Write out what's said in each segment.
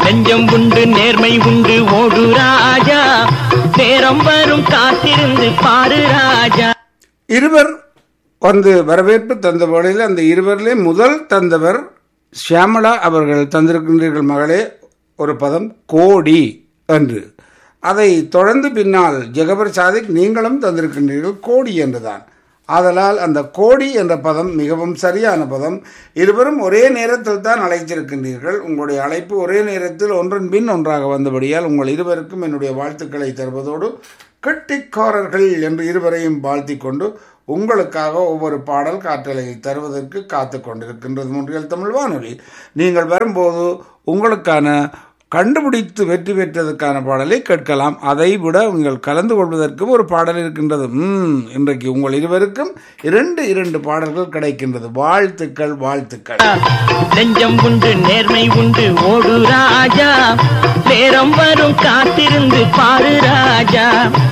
நெஞ்சம் உண்டு நேர்மை உண்டு ஓடு ராஜா நேரம் வரும் காத்திருந்து பாரு ராஜா இருவர் வந்து வரவேற்பு தந்த வேளையில் அந்த இருவரிலே முதல் தந்தவர் ஷியாமளா அவர்கள் தந்திருக்கின்றீர்கள் மகளே ஒரு பதம் கோடி என்று அதை தொடர்ந்து பின்னால் ஜெகபர் சாதிக் நீங்களும் தந்திருக்கின்றீர்கள் கோடி என்றுதான் ஆதலால் அந்த கோடி என்ற பதம் மிகவும் சரியான பதம் இருவரும் ஒரே நேரத்தில் தான் அழைத்திருக்கின்றீர்கள் உங்களுடைய அழைப்பு ஒரே நேரத்தில் ஒன்றன் பின் ஒன்றாக வந்தபடியால் உங்கள் இருவருக்கும் என்னுடைய வாழ்த்துக்களை தருவதோடு கெட்டிக்காரர்கள் என்று இருவரையும் வாழ்த்திக் கொண்டு உங்களுக்காக ஒவ்வொரு பாடல் காற்றலையை தருவதற்கு காத்து கொண்டிருக்கின்றது முன்றியல் தமிழ் வானொலி நீங்கள் வரும்போது உங்களுக்கான கண்டுபிடித்து வெற்றி பெற்றதற்கான பாடலை கேட்கலாம் அதை விட உங்கள் கலந்து கொள்வதற்கும் ஒரு பாடல் இருக்கின்றது ம் இன்றைக்கு உங்கள் இருவருக்கும் இரண்டு இரண்டு பாடல்கள் கிடைக்கின்றது வாழ்த்துக்கள் வாழ்த்துக்கள் நெஞ்சம் உண்டு நேர்மை உண்டு ஓடு ராஜா நேரம் வரும் காத்திருந்து பாரு ராஜா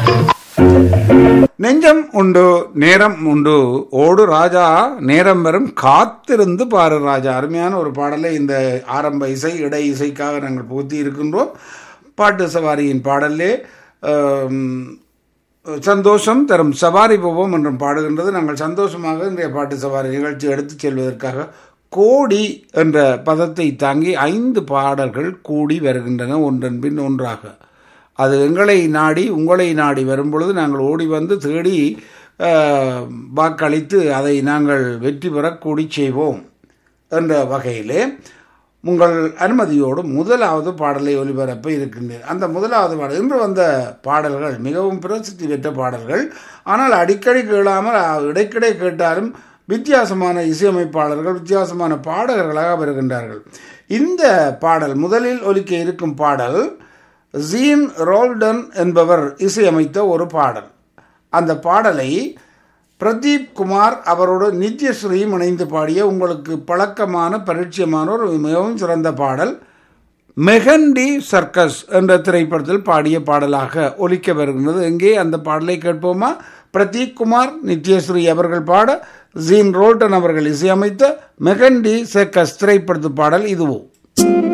நெஞ்சம் உண்டு நேரம் உண்டு ஓடு ராஜா நேரம் வரும் காத்திருந்து பாரு ராஜா அருமையான ஒரு பாடலை இந்த ஆரம்ப இசை இடை இசைக்காக நாங்கள் புகுத்தி இருக்கின்றோம் பாட்டு சவாரியின் பாடலே ஆம், சந்தோஷம் தரும் சவாரி போவோம் என்றும் பாடுகின்றது நாங்கள் சந்தோஷமாக இன்றைய பாட்டு சவாரி நிகழ்ச்சி எடுத்துச் செல்வதற்காக கோடி என்ற பதத்தை தாங்கி ஐந்து பாடல்கள் கூடி வருகின்றன ஒன்றன் பின் ஒன்றாக அது எங்களை நாடி உங்களை நாடி வரும்பொழுது நாங்கள் ஓடி வந்து தேடி ஆஹ், வாக்களித்து அதை நாங்கள் வெற்றி பெறக்கூடி செய்வோம் என்ற வகையிலே உங்கள் அனுமதியோடு முதலாவது பாடலை ஒலிபரப்ப இருக்கின்றேன் அந்த முதலாவது பாடல் இன்று வந்த பாடல்கள் மிகவும் பிரசித்தி பெற்ற பாடல்கள் ஆனால் அடிக்கடி கேளாமல் அஹ், இடைக்கிடை கேட்டாலும் வித்தியாசமான இசையமைப்பாளர்கள் வித்தியாசமான பாடகர்களாக வருகின்றார்கள் இந்த பாடல் முதலில் ஒலிக்க இருக்கும் பாடல் ஜீன் ரோல்டன் என்பவர் இசையமைத்த ஒரு பாடல் அந்த பாடலை பிரதீப் குமார் அவரோடு நித்யஸ்ரீயும் இணைந்து பாடிய உங்களுக்கு பழக்கமான பரிச்சயமான ஒரு மிகவும் சிறந்த பாடல் மெகண்டி சர்க்கஸ் என்ற திரைப்படத்தில் பாடிய பாடலாக ஒலிக்க வருகின்றது எங்கே அந்த பாடலை கேட்போமா பிரதீப் குமார் நித்யஸ்ரீ அவர்கள் பாட ஜீன் ரோல்டன் அவர்கள் இசையமைத்த மெகண்டி சர்க்கஸ் திரைப்படத்து பாடல் இதுவும்